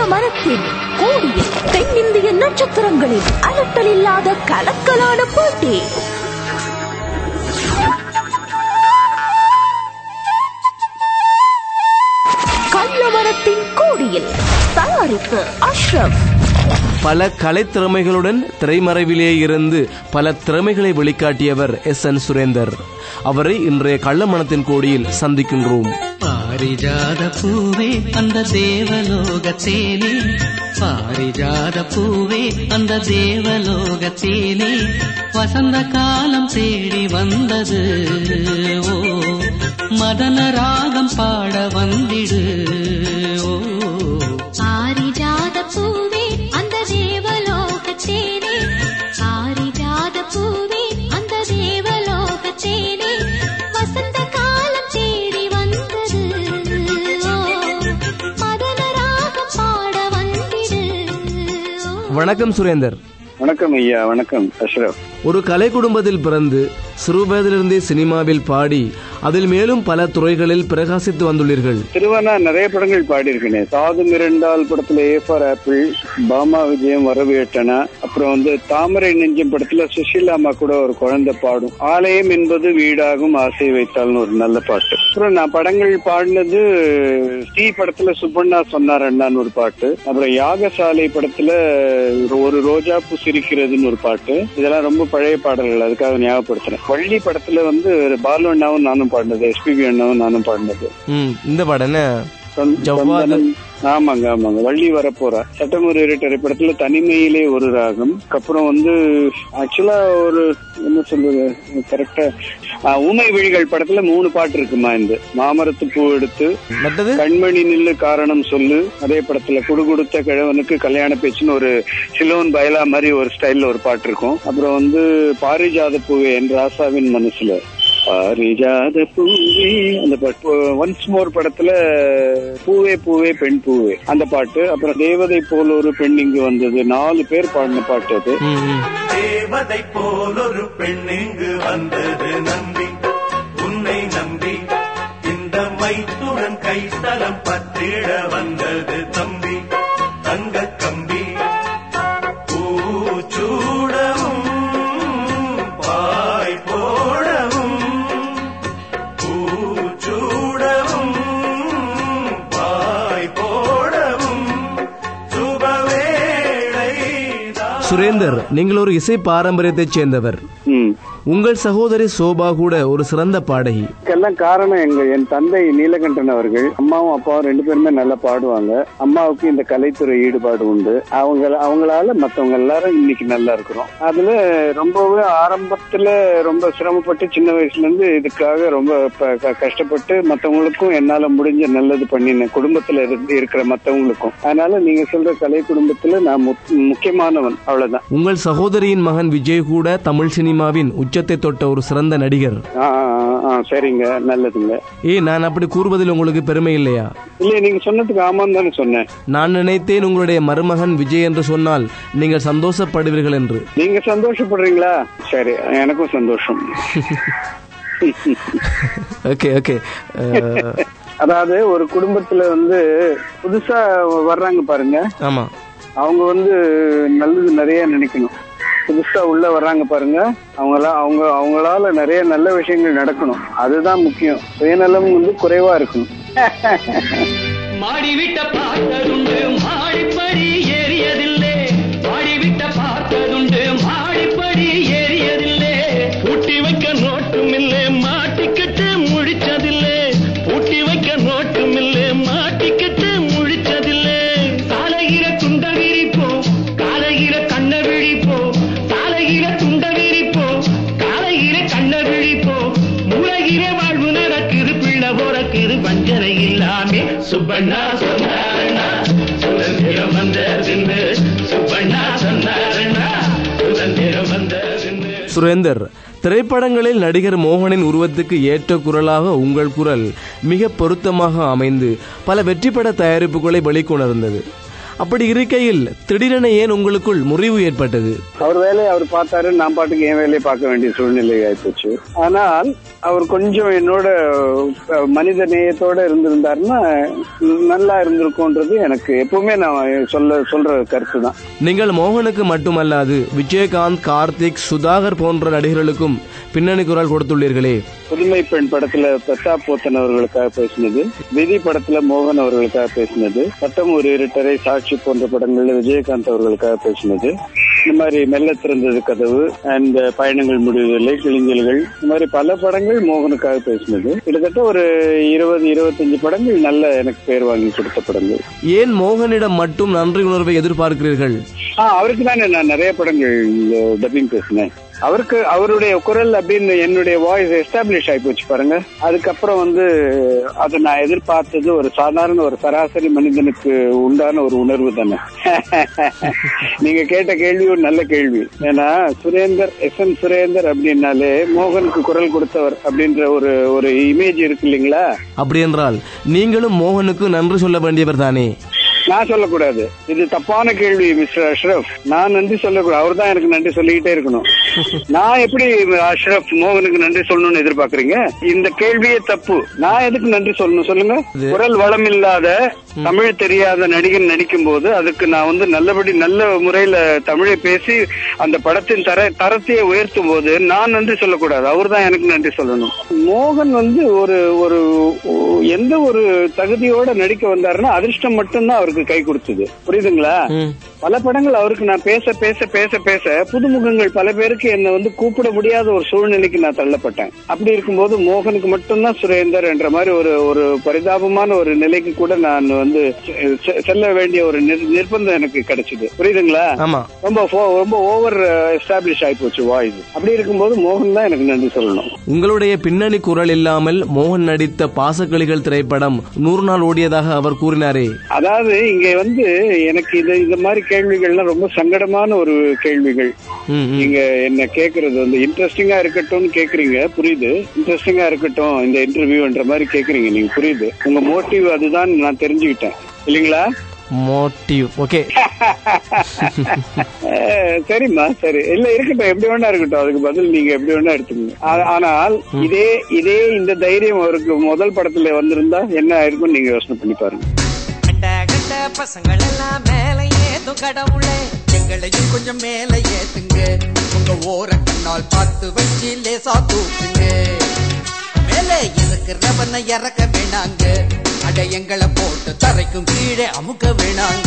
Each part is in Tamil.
மரத்தின் கோடியில் தென்னிந்திய நட்சத்திரங்களின் அலட்டல் இல்லாத கலக்கலான போட்டி கள்ளமரத்தின் கோடியில் தயாரிப்பு அஷ்ரப் பல கலைத்திறமைகளுடன் திரைமறைவிலே இருந்து பல திறமைகளை வெளிக்காட்டியவர் எஸ் என் சுரேந்தர் அவரை இன்றைய கள்ளமணத்தின் கோடியில் சந்திக்கின்றோம் பாரிஜாத பூவே அந்த தேவலோக தேனே பாரிஜாத பூவே அந்த தேவலோக தேனே வசந்த காலம் தேடி வந்தது ஓ மதன ராகம் பாட வந்திடு ஓ பாரிஜாத பூவே அந்த தேவலோகத்தேனே பாரிஜாத பூவே அந்த தேவலோகத்தேனே வசந்த காலம் தேடி வந்தது ஓ மதன ராகம் பாட வந்திடு ஓ வணக்கம் சுரேந்தர் வணக்கம் ஐயா வணக்கம் அஷ்ரப் ஒரு கலை குடும்பத்தில் பிறந்து சிறுவயதிலிருந்தே சினிமாவில் பாடி அதில் மேலும் பல துறைகளில் பிரகாசித்து வந்துள்ளீர்கள் திருவானா நிறைய படங்கள் பாடியிருக்கேன் சாது மிரண்டால் படத்துல ஏ ஃபார் ஆப்பிள் பாமா விஜயம் வரவு எட்டனா அப்புறம் வந்து தாமரை நெஞ்சம் படத்துல சுஷீலா அம்மா கூட ஒரு குழந்தை பாடும் ஆலயம் என்பது வீடாகும் ஆசை வைத்தால்னு ஒரு நல்ல பாட்டு அப்புறம் நான் படங்கள் பாடினது ஸ்ரீ படத்துல சுப்பண்ணா சொன்னார் அண்ணான்னு ஒரு பாட்டு அப்புறம் யாகசாலை படத்துல ஒரு ரோஜா பூ சிரிக்கிறதுன்னு ஒரு பாட்டு இதெல்லாம் ரொம்ப பழைய பாடல்கள் அதுக்காக ஞாபகப்படுத்துறேன் வள்ளி படத்துல வந்து பாலு அண்ணாவும் நானும் பாடினது எஸ்பிபி அண்ணாவும் நானும் பாடினது ம், இந்த படம் என்ன சொந்த- ஜவ்வாது. சொந்தனம். ஆமாங்க ஆமாங்க வள்ளி வரப்போறா சட்டமுறை திரைப்படத்துல தனிமையிலே ஒரு ராகம் அப்புறம் வந்து ஆக்சுவலா ஒரு என்ன சொல்றது கரெக்டா ஊமை விழிகள் படத்துல மூணு பாட்டு இருக்குமா இந்த மாமரத்து பூ எடுத்து மற்றது கண்மணி நில்லு காரணம் சொல்லு அதே படத்துல குடு கொடுத்த கிழவனுக்கு கல்யாண பேச்சுன்னு ஒரு சிலோன் பயலா மாதிரி ஒரு ஸ்டைல்ல ஒரு பாட்டு இருக்கும் அப்புறம் வந்து பாரிஜாத பூவே என் ராசாவின் மனசுல பாரிஜாத பூவே அந்த பாட்டு ஒன்ஸ் மோர் படத்துல பூவே பூவே பெண் பூவே அந்த பாட்டு அப்புறம் தேவதை போல் ஒரு பெண் இங்கு வந்தது நாலு பேர் பாடின பாட்டு அது ம், ம். தேவதை போல் ஒரு பெண் இங்கு வந்தது நம்பி உன்னை நம்பி இந்த மைத்துடன் கைத்தலம் பத்திட வந்தது தம்பி தங்க கம்பி பூச்சூடவும் பாய் போடவும் பூச்சூடவும் பாய் போடவும் சுபவேளை சுரேந்தர் நீங்கள் ஒரு இசை பாரம்பரியத்தைச் சேர்ந்தவர் ம் உங்கள் சகோதரி சோபா கூட ஒரு சிறந்த பாடகி இதுக்கெல்லாம் காரணம் எங்க என் தந்தை நீலகண்டன் அவர்கள் அம்மாவும் அப்பாவும் ரெண்டு பேருமே நல்லா பாடுவாங்க அம்மாவுக்கு இந்த கலைத்துறை ஈடுபாடு உண்டு அவங்க அவங்களால மத்தவங்க எல்லாரும் இன்னைக்கு நல்லா இருக்கிறோம் அதுல ரொம்பவே ஆரம்பத்துல ரொம்ப சிரமப்பட்டு சின்ன வயசுல இருந்து இதுக்காக ரொம்ப ப- க- கஷ்டப்பட்டு மத்தவங்களுக்கும் என்னால முடிஞ்ச நல்லது பண்ணினேன் குடும்பத்துல இருந்து இருக்கிற மத்தவங்களுக்கும் அதனால நீங்க சொல்ற கலை குடும்பத்துல நான் முக்- முக்கியமானவன் அவ்வளவுதான் உங்கள் சகோதரியின் மகன் விஜய் கூட தமிழ் சினிமாவின் உச்சத்தை தொட்ட ஒரு சிறந்த நடிகர் ஆ, ஆ, ஆ, சரிங்க நல்லதுங்க ஏ நான் அப்படி கூறுவதில் உங்களுக்கு பெருமை இல்லையா இல்லையா நீங்க சொன்னதுக்கு ஆமான்னு தானே சொன்னேன் நான் நினைத்தேன் உங்களுடைய மருமகன் விஜய் என்று சொன்னால் நீங்கள் சந்தோஷப்படுவீர்கள் என்று நீங்க சந்தோஷப்படுறீங்களா சரி எனக்கும் சந்தோஷம் ஓகே ஓகே அஹ், அதாவது ஒரு குடும்பத்துல வந்து புதுசா வர்றாங்க பாருங்க ஆமா அவங்க வந்து நல்லது நிறைய நினைக்கணும் புதுசா உள்ள வர்றாங்க பாருங்க அவங்கள அவங்க அவங்களால நிறைய நல்ல விஷயங்கள் நடக்கணும் அதுதான் முக்கியம் சுயநலம் வந்து குறைவா இருக்கணும் மாடிவிட்ட பார்த்ததுண்டு மாடிப்படி ஏறியதில்லை மாடிவிட்ட பார்த்ததுண்டு மாடிப்படி ஏறியதில்லை பூட்டி வைக்க நோட்டும் இல்லை மாட்டிக்கிட்டு முழிச்சதில்லை பூட்டி வைக்க நோட்டும் இல்லை மாட்டிக்கிட்டு முழிச்சதில்லை காலகிற துண்ட விரிப்போ காலகிற கண்ண விழிப்போ காலகிற துண்ட விரிப்போ காலகிற கண்ண விழிப்போ மூலகிற வாழ்வு நடக்குது பிள்ளை போறக்குது வஞ்சனை இல்லாமே சுப்பண்ணா சொன்னாரண்ணா சுதந்திரம் வந்ததுன்னு சுப்பண்ணா சொன்னாரண்ணா சுதந்திரம் வந்ததுன்னு சுரேந்தர் திரைப்படங்களில் நடிகர் மோகனின் உருவத்துக்கு ஏற்ற குரலாக உங்கள் குரல் மிக பொருத்தமாக அமைந்து பல வெற்றிப்பட தயாரிப்புகளை வெளிக்கொணர்ந்தது அப்படி இருக்கையில் திடீரென ஏன் உங்களுக்குள் முறிவு ஏற்பட்டது அவர் வேலையை அவர் பார்த்தாரு நான் பாட்டுக்கு என் வேலையை பார்க்க வேண்டிய சூழ்நிலை ஆயிப்போச்சு ஆனால் அவர் கொஞ்சம் என்னோட அஹ், மனித நேயத்தோட இருந்திருந்தாருன்னா நல்லா இருந்திருக்கும்ன்றது எனக்கு எப்பவுமே நான் சொல்ல சொல்ற கருத்து தான் நீங்கள் மோகனுக்கு மட்டுமல்லாது விஜயகாந்த் கார்த்திக் சுதாகர் போன்ற நடிகர்களுக்கும் பின்னணி குரல் கொடுத்துள்ளீர்களே புதுமை பெண் படத்துல பிரதாப் போத்தன் அவர்களுக்காக பேசினது விதி படத்துல மோகன் அவர்களுக்காக பேசினது சட்டம் ஒரு இருட்டரை சாட்சி போன்ற படங்கள்ல விஜயகாந்த் அவர்களுக்காக பேசினது இந்த மாதிரி மெல்ல திறந்தது கதவு அண்ட் பயணங்கள் முடிவதில்லை கிளிஞ்சல்கள் இந்த மாதிரி பல படங்கள் மோகனுக்காக பேசினது கிட்டத்தட்ட ஒரு இருபது இருபத்தஞ்சு படங்கள் நல்ல எனக்கு பேர் வாங்கி கொடுத்த படங்கள் ஏன் மோகனிடம் மட்டும் நன்றி உணர்வை எதிர்பார்க்கிறீர்கள் ஆ அவருக்கு தானே நான் நிறைய படங்கள் டப்பிங் பேசினேன் அவருக்கு அவருடைய குரல் அப்படின்னு என்னுடைய வாய்ஸ் எஸ்டாப்ளிஷ் ஆகி போச்சு பாருங்க அதுக்கப்புறம் வந்து அதை நான் எதிர்பார்த்தது ஒரு சாதாரண ஒரு சராசரி மனிதனுக்கு உண்டான ஒரு உணர்வு தானே நீங்க கேட்ட கேள்வி ஒரு நல்ல கேள்வி ஏன்னா சுரேந்தர் எஸ் எம் சுரேந்தர் அப்படின்னாலே மோகனுக்கு குரல் கொடுத்தவர் அப்படின்ற ஒரு ஒரு இமேஜ் இருக்கு இல்லைங்களா அப்படி என்றால் நீங்களும் மோகனுக்கு நன்றி சொல்ல வேண்டியவர் தானே நான் சொல்லக்கூடாது இது தப்பான கேள்வி மிஸ்டர் அஷ்ரப் நான் நன்றி சொல்லக்கூடாது அவர் தான் எனக்கு நன்றி சொல்லிக்கிட்டே இருக்கணும் நான் எப்படி அஷ்ரப் மோகனுக்கு நன்றி சொல்லணும்னு எதிர்பார்க்கறீங்க இந்த கேள்வியே தப்பு நான் எதுக்கு நன்றி சொல்லணும் சொல்லுங்க குரல் வளம் இல்லாத தமிழ் தெரியாத நடிகன் நடிக்கும் போது அதுக்கு நான் வந்து நல்லபடி நல்ல முறையில தமிழை பேசி அந்த படத்தின் தர தரத்தையே உயர்த்தும் போது நான் நன்றி சொல்லக்கூடாது அவர் தான் எனக்கு நன்றி சொல்லணும் மோகன் வந்து ஒரு ஒரு ஒ- எந்த ஒரு தகுதியோட நடிக்க வந்தாருன்னா அதிர்ஷ்டம் மட்டும்தான் அவருக்கு கை கொடுத்தது புரியுதுங்களா பல படங்கள் அவருக்கு நான் பேச பேச பேச பேச புதுமுகங்கள் பல பேருக்கு என்னை வந்து கூப்பிட முடியாத ஒரு சூழ்நிலைக்கு நான் தள்ளப்பட்டேன் அப்படி இருக்கும்போது மோகனுக்கு மட்டும்தான் சுரேந்தர் என்ற மாதிரி ஒரு ஒரு பரிதாபமான ஒரு நிலைக்கு கூட நான் வந்து செ- செ- செல்ல வேண்டிய ஒரு நிர்- நிர்பந்தம் எனக்கு கிடைச்சது புரியுதுங்களா ஆமா ரொம்ப ஃபோ- ரொம்ப ஓவர் எஸ்டாப்ளிஷ் ஆகி போச்சு வாய்ஸ் அப்படி இருக்கும்போது மோகன் தான் எனக்கு நன்றி சொல்லணும் உங்களுடைய பின்னணி குரல் இல்லாமல் மோகன் நடித்த பாசக்கிளிகள் திரைப்படம் நூறு நாள் ஓடியதாக அவர் கூறினாரே அதாவது இங்க வந்து எனக்கு இது இந்த மாதிரி கேள்விகள்லாம் ரொம்ப சங்கடமான ஒரு கேள்விகள் ம், ம். நீங்க என்ன கேக்குறது வந்து இன்ட்ரெஸ்டிங்கா இருக்கட்டும்னு கேக்குறீங்க புரியுது இன்ட்ரெஸ்டிங்கா இருக்கட்டும் இந்த இன்டர்வியூன்ற மாதிரி கேக்குறீங்க நீங்க புரியுது உங்க மோட்டிவ் அதுதான் நான் தெரிஞ்சுக்கிட்டேன் இல்லைங்களா மோட்டிவ் ஓகே அஹ், சரிம்மா சரி இல்ல இருக்கட்டும் எப்படி வேணா இருக்கட்டும் அதுக்கு பதில் நீங்க எப்படி வேணா எடுத்துக்கங்க ஆ- ஆனால் இதே இதே இந்த தைரியம் அவருக்கு முதல் படத்துல வந்திருந்தா என்ன ஆயிருக்கும் நீங்க யோசனை பண்ணி பாருங்க கண்ட கண்ட பசங்கள் எல்லாம் மேல ஏதும் கடவுளே எங்களையும் கொஞ்சம் மேல ஏத்துங்க உங்க ஓர கண்ணால் பார்த்து வச்சு லேசா தூக்குங்க மேலே இருக்கிறவனை இறக்க வேணாங்க அட எங்களை போட்டு தரைக்கும் கீழே அமுக்க வேணாங்க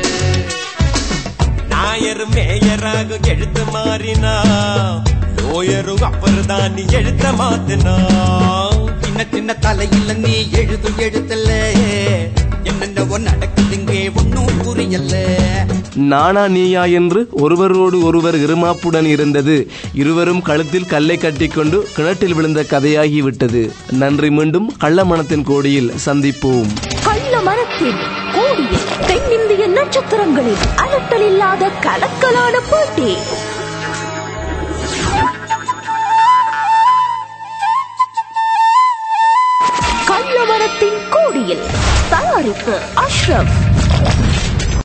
நாயர் மேயராக எழுத்து மாறினா லோயரும் அப்பர்தான் நீ எழுத்த மாத்தினா சின்ன சின்ன தலையில நீ எழுதும் எழுத்தல்ல என்னென்னவோ நடக்குதுங்கே ஒன்னும் புரியல நானா நீயா என்று ஒருவரோடு ஒருவர் இருமாப்புடன் இருந்தது இருவரும் கழுத்தில் கல்லை கட்டிக்கொண்டு கிணற்றில் விழுந்த கதையாகி விட்டது நன்றி மீண்டும் கள்ளமணத்தின் கோடியில் சந்திப்போம் கள்ள மரத்தின் கோடியில் தென்னிந்திய நட்சத்திரங்களின் அலட்டல் இல்லாத கலக்கலான போட்டி கள்ள மரத்தின் கோடியில் தயாரிப்பு அஷ்ரப்